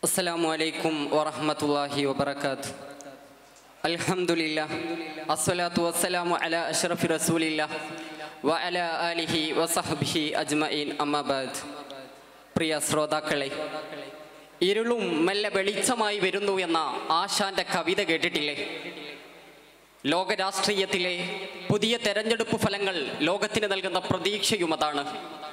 അസ്സലാമു അലൈക്കും വറഹ്മത്തുള്ളാഹി വബറകാത്ത് അൽഹംദുലില്ലാ അസ്സലാത്തു വസ്സലാമു അലാ അഷ്റഫി റസൂലില്ലാ വ അലാ ആലിഹി വസഹ്ബിഹി അജ്മഈൻ അമ്മാ ബഅദ് പ്രിയ ശ്രോതാക്കളെ ഇരുളും മെല്ലെ വെളിച്ചമായി വരുന്നു എന്ന ആശാന്റെ കവിത കേട്ടിട്ടില്ലേ ലോകരാഷ്ട്രീയത്തിലെ പുതിയ തെരഞ്ഞെടുപ്പ് ഫലങ്ങൾ ലോകത്തിന് നൽകുന്ന പ്രതീക്ഷയും അതാണ്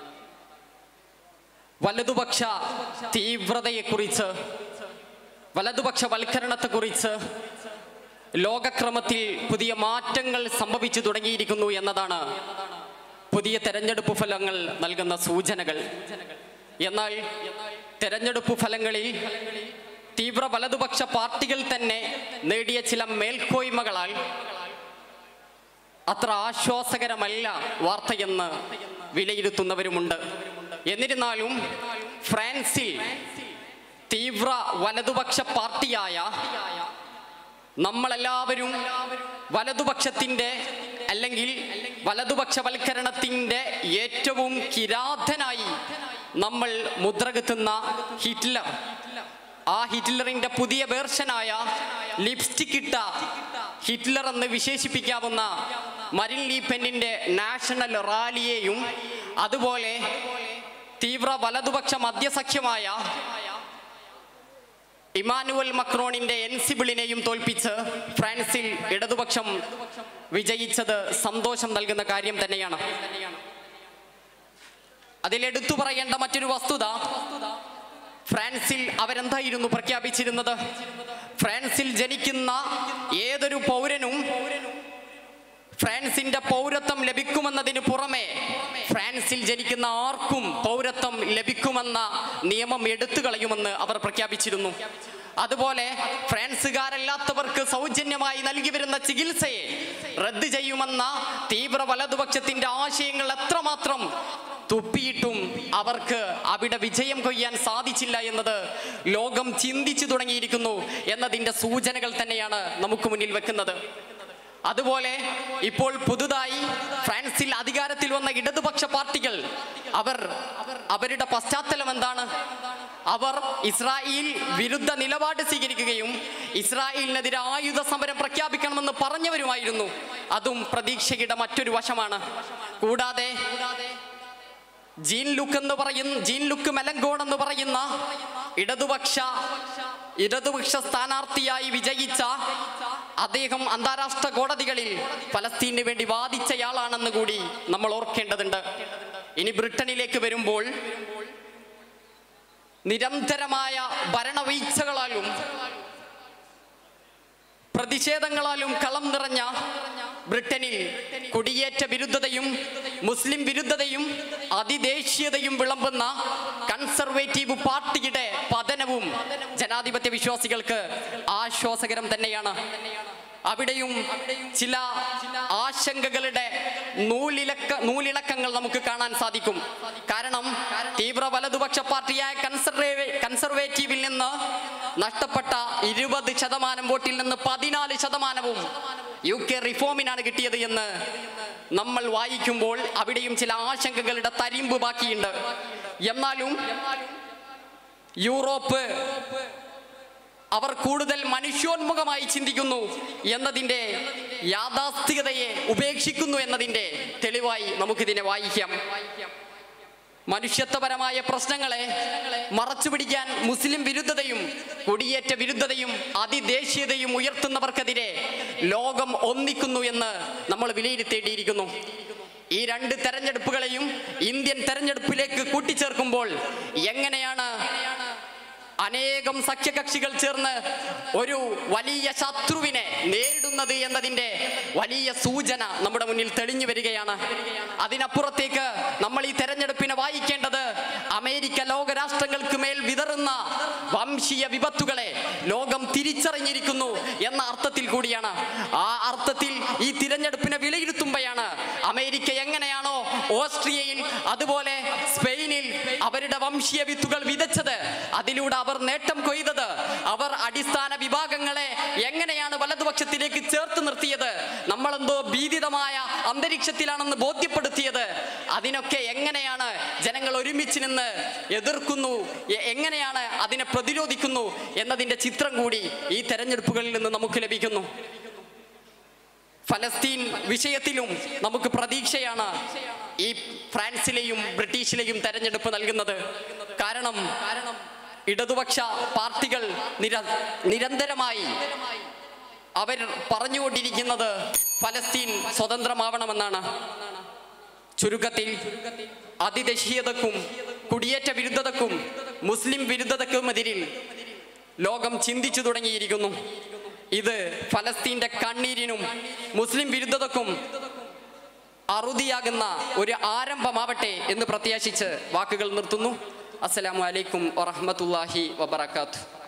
വലതുപക്ഷ തീവ്രതയെക്കുറിച്ച് വലതുപക്ഷ വൽക്കരണത്തെക്കുറിച്ച് ലോകക്രമത്തിൽ പുതിയ മാറ്റങ്ങൾ സംഭവിച്ചു തുടങ്ങിയിരിക്കുന്നു എന്നതാണ് പുതിയ തെരഞ്ഞെടുപ്പ് ഫലങ്ങൾ നൽകുന്ന സൂചനകൾ എന്നാൽ തെരഞ്ഞെടുപ്പ് ഫലങ്ങളിൽ തീവ്ര വലതുപക്ഷ പാർട്ടികൾ തന്നെ നേടിയ ചില മേൽക്കോയ്മകളാൽ അത്ര ആശ്വാസകരമല്ല വാർത്തയെന്ന് വിലയിരുത്തുന്നവരുമുണ്ട് എന്നിരുന്നാലും ഫ്രാൻസിൽ തീവ്ര വലതുപക്ഷ പാർട്ടിയായ നമ്മളെല്ലാവരും വലതുപക്ഷത്തിൻ്റെ അല്ലെങ്കിൽ വലതുപക്ഷവൽക്കരണത്തിൻ്റെ ഏറ്റവും കിരാതനായി നമ്മൾ മുദ്രകുത്തുന്ന ഹിറ്റ്ലർ ആ ഹിറ്റ്ലറിന്റെ പുതിയ വേർഷനായ ലിപ്സ്റ്റിക് ഇട്ട ഹിറ്റ്ലർ എന്ന് വിശേഷിപ്പിക്കാവുന്ന മരിൻ ലീ പെന്നിന്റെ നാഷണൽ റാലിയെയും അതുപോലെ തീവ്ര വലതുപക്ഷ മധ്യസഖ്യമായ ഇമാനുവൽ മക്രോണിന്റെ എൻസിബിളിനെയും തോൽപ്പിച്ച് ഫ്രാൻസിൽ ഇടതുപക്ഷം വിജയിച്ചത് സന്തോഷം നൽകുന്ന കാര്യം തന്നെയാണ് അതിലെടുത്തു പറയേണ്ട മറ്റൊരു വസ്തുത ഫ്രാൻസിൽ അവരെന്തായിരുന്നു പ്രഖ്യാപിച്ചിരുന്നത് ഫ്രാൻസിൽ ജനിക്കുന്ന ഏതൊരു പൗരനും ഫ്രാൻസിന്റെ പൗരത്വം ലഭിക്കുമെന്നതിന് പുറമെ ഫ്രാൻസിൽ ജനിക്കുന്ന ആർക്കും പൗരത്വം ലഭിക്കുമെന്ന നിയമം എടുത്തു കളയുമെന്ന് അവർ പ്രഖ്യാപിച്ചിരുന്നു അതുപോലെ ഫ്രാൻസുകാരല്ലാത്തവർക്ക് സൗജന്യമായി നൽകി വരുന്ന ചികിത്സയെ റദ്ദ് ചെയ്യുമെന്ന തീവ്ര വലതുപക്ഷത്തിന്റെ ആശയങ്ങൾ എത്രമാത്രം തുപ്പിയിട്ടും അവർക്ക് അവിടെ വിജയം കൊയ്യാൻ സാധിച്ചില്ല എന്നത് ലോകം ചിന്തിച്ചു തുടങ്ങിയിരിക്കുന്നു എന്നതിൻ്റെ സൂചനകൾ തന്നെയാണ് നമുക്ക് മുന്നിൽ വെക്കുന്നത് അതുപോലെ ഇപ്പോൾ പുതുതായി ഫ്രാൻസിൽ അധികാരത്തിൽ വന്ന ഇടതുപക്ഷ പാർട്ടികൾ അവർ അവരുടെ പശ്ചാത്തലം എന്താണ് അവർ ഇസ്രായേൽ വിരുദ്ധ നിലപാട് സ്വീകരിക്കുകയും ഇസ്രായേലിനെതിരെ ആയുധ സമരം പ്രഖ്യാപിക്കണമെന്ന് പറഞ്ഞവരുമായിരുന്നു അതും പ്രതീക്ഷയുടെ മറ്റൊരു വശമാണ് കൂടാതെ ജീൻ ലുക്ക് എന്ന് പറയുന്ന ജീൻ ലുക്ക് മെലങ്കോൺ എന്ന് പറയുന്ന ഇടതുപക്ഷ ഇടതുപക്ഷ സ്ഥാനാർത്ഥിയായി വിജയിച്ച അദ്ദേഹം അന്താരാഷ്ട്ര കോടതികളിൽ ഫലസ്തീനു വേണ്ടി വാദിച്ചയാളാണെന്ന് കൂടി നമ്മൾ ഓർക്കേണ്ടതുണ്ട് ഇനി ബ്രിട്ടനിലേക്ക് വരുമ്പോൾ നിരന്തരമായ ഭരണവീഴ്ചകളാലും പ്രതിഷേധങ്ങളാലും കളം നിറഞ്ഞ ബ്രിട്ടനിൽ കുടിയേറ്റ വിരുദ്ധതയും മുസ്ലിം വിരുദ്ധതയും അതിദേശീയതയും വിളമ്പുന്ന കൺസർവേറ്റീവ് പാർട്ടിയുടെ പതനവും ജനാധിപത്യ വിശ്വാസികൾക്ക് ആശ്വാസകരം തന്നെയാണ് അവിടെയും ചില ആശങ്കകളുടെ നൂലിലക്ക നൂലിളക്കങ്ങൾ നമുക്ക് കാണാൻ സാധിക്കും കാരണം തീവ്ര വലതുപക്ഷ പാർട്ടിയായ കൺസർവേ കൺസർവേറ്റീവിൽ നിന്ന് നഷ്ടപ്പെട്ട ഇരുപത് ശതമാനം വോട്ടിൽ നിന്ന് പതിനാല് ശതമാനവും യു കെ റിഫോമിനാണ് കിട്ടിയത് എന്ന് നമ്മൾ വായിക്കുമ്പോൾ അവിടെയും ചില ആശങ്കകളുടെ തരിമ്പ് ബാക്കിയുണ്ട് എന്നാലും യൂറോപ്പ് അവർ കൂടുതൽ മനുഷ്യോന്മുഖമായി ചിന്തിക്കുന്നു എന്നതിൻ്റെ യാഥാസ്ഥികതയെ ഉപേക്ഷിക്കുന്നു എന്നതിൻ്റെ തെളിവായി നമുക്കിതിനെ വായിക്കാം മനുഷ്യത്വപരമായ പ്രശ്നങ്ങളെ മറച്ചുപിടിക്കാൻ മുസ്ലിം വിരുദ്ധതയും കുടിയേറ്റ വിരുദ്ധതയും അതിദേശീയതയും ഉയർത്തുന്നവർക്കെതിരെ ലോകം ഒന്നിക്കുന്നു എന്ന് നമ്മൾ വിലയിരുത്തേണ്ടിയിരിക്കുന്നു ഈ രണ്ട് തെരഞ്ഞെടുപ്പുകളെയും ഇന്ത്യൻ തെരഞ്ഞെടുപ്പിലേക്ക് കൂട്ടിച്ചേർക്കുമ്പോൾ എങ്ങനെയാണ് അനേകം സഖ്യകക്ഷികൾ ചേർന്ന് ഒരു വലിയ ശത്രുവിനെ നേരിടുന്നത് എന്നതിൻ്റെ വലിയ സൂചന നമ്മുടെ മുന്നിൽ തെളിഞ്ഞു വരികയാണ് അതിനപ്പുറത്തേക്ക് നമ്മൾ ഈ തെരഞ്ഞെടുപ്പിനെ വായിക്കേണ്ടത് അമേരിക്ക ലോകരാഷ്ട്രങ്ങൾക്ക് മേൽ വിതറുന്ന വംശീയ വിപത്തുകളെ ലോകം തിരിച്ചറിഞ്ഞിരിക്കുന്നു എന്ന അർത്ഥത്തിൽ കൂടിയാണ് ആ അർത്ഥത്തിൽ ഈ തിരഞ്ഞെടുപ്പിനെ വിലയിരുത്തുമ്പോഴാണ് അമേരിക്ക എങ്ങനെയാണോ ഓസ്ട്രിയയിൽ അതുപോലെ സ്പെയിനിൽ അവരുടെ വംശീയ വിത്തുകൾ വിതച്ചത് അതിലൂടെ അവർ നേട്ടം കൊയ്തത് അവർ അടിസ്ഥാന വിഭാഗങ്ങളെ എങ്ങനെയാണ് വലതുപക്ഷത്തിലേക്ക് ചേർത്ത് നിർത്തിയത് നമ്മളെന്തോ ഭീതിതമായ അന്തരീക്ഷത്തിലാണെന്ന് ബോധ്യപ്പെടുത്തിയത് അതിനൊക്കെ എങ്ങനെയാണ് ജനങ്ങൾ ഒരുമിച്ച് നിന്ന് എതിർക്കുന്നു എ- എങ്ങനെയാണ് അതിനെ പ്രതിരോധിക്കുന്നു എന്നതിന്റെ ചിത്രം കൂടി ഈ തെരഞ്ഞെടുപ്പുകളിൽ നിന്ന് നമുക്ക് ലഭിക്കുന്നു ഫലസ്തീൻ വിഷയത്തിലും നമുക്ക് പ്രതീക്ഷയാണ് ഈ ഫ്രാൻസിലെയും ബ്രിട്ടീഷിലെയും തെരഞ്ഞെടുപ്പ് നൽകുന്നത് കാരണം ഇടതുപക്ഷ പാർട്ടികൾ നിര നിരന്തരമായി അവർ പറഞ്ഞുകൊണ്ടിരിക്കുന്നത് ഫലസ്തീൻ സ്വതന്ത്രമാവണമെന്നാണ് ചുരുക്കത്തിൽ അതിദേശീയതക്കും കുടിയേറ്റ വിരുദ്ധതക്കും മുസ്ലിം വിരുദ്ധതക്കുമെതിരിൽ ലോകം ചിന്തിച്ചു തുടങ്ങിയിരിക്കുന്നു ഇത് ഫലസ്തീന്റെ കണ്ണീരിനും മുസ്ലിം വിരുദ്ധതക്കും അറുതിയാകുന്ന ഒരു ആരംഭമാവട്ടെ എന്ന് പ്രത്യാശിച്ച് വാക്കുകൾ നിർത്തുന്നു അസ്സലാമു അലൈക്കും വറഹ്മത്തുള്ളാഹി വബറകാതുഹു